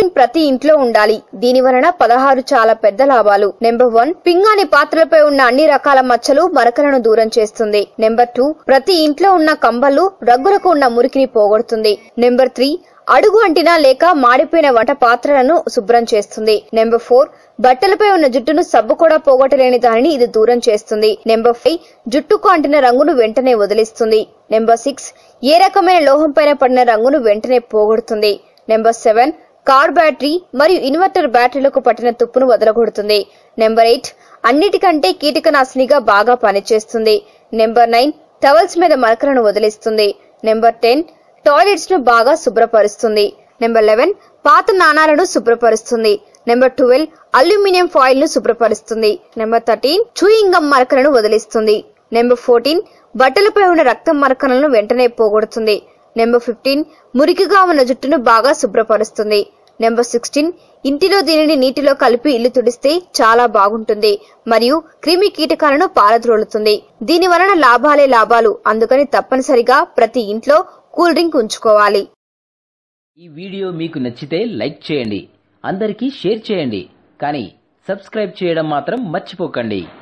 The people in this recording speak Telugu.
క్లోరిన్ ప్రతి ఇంట్లో ఉండాలి దీని వలన పదహారు చాలా పెద్ద లాభాలు నెంబర్ వన్ పింగాణి పాత్రలపై ఉన్న అన్ని రకాల మచ్చలు మరకలను దూరం చేస్తుంది నెంబర్ టూ ప్రతి ఇంట్లో ఉన్న కంబలు రగ్గులకు ఉన్న మురికిని పోగొడుతుంది నెంబర్ త్రీ అడుగు అంటినా లేక మాడిపోయిన వంట పాత్రలను శుభ్రం చేస్తుంది నెంబర్ ఫోర్ బట్టలపై ఉన్న జుట్టును సబ్బు కూడా పోగొట్టలేని దానిని ఇది దూరం చేస్తుంది నెంబర్ ఫైవ్ జుట్టుకు అంటిన రంగును వెంటనే వదిలిస్తుంది నెంబర్ సిక్స్ ఏ రకమైన లోహం పైన పడిన రంగును వెంటనే పోగొడుతుంది నెంబర్ సెవెన్ కార్ బ్యాటరీ మరియు ఇన్వర్టర్ బ్యాటరీలకు పట్టిన తుప్పును వదలగొడుతుంది నెంబర్ ఎయిట్ అన్నిటికంటే కీటకనాశినిగా బాగా పనిచేస్తుంది నెంబర్ నైన్ టవల్స్ మీద మరకలను వదిలిస్తుంది నెంబర్ టెన్ టాయిలెట్స్ ను బాగా శుభ్రపరుస్తుంది నెంబర్ లెవెన్ పాత నాణాలను శుభ్రపరుస్తుంది నెంబర్ ట్వెల్వ్ అల్యూమినియం ఫాయిల్ ను శుభ్రపరుస్తుంది నెంబర్ థర్టీన్ చూయింగ్ గమ్ మరకలను వదిలిస్తుంది నెంబర్ ఫోర్టీన్ బట్టలపై ఉన్న రక్తం మరకలను వెంటనే పోగొడుతుంది నెంబర్ ఫిఫ్టీన్ మురికిగా ఉన్న జుట్టును బాగా శుభ్రపరుస్తుంది నెంబర్ సిక్స్టీన్ ఇంటిలో దీనిని నీటిలో కలిపి ఇల్లు తుడిస్తే చాలా బాగుంటుంది మరియు క్రిమి కీటకాలను పారద్రోలుతుంది దీని వలన లాభాలే లాభాలు అందుకని తప్పనిసరిగా ప్రతి ఇంట్లో కూల్ డ్రింక్ ఉంచుకోవాలి ఈ వీడియో మీకు నచ్చితే లైక్ చేయండి అందరికీ షేర్ చేయండి కానీ సబ్స్క్రైబ్ చేయడం మాత్రం మర్చిపోకండి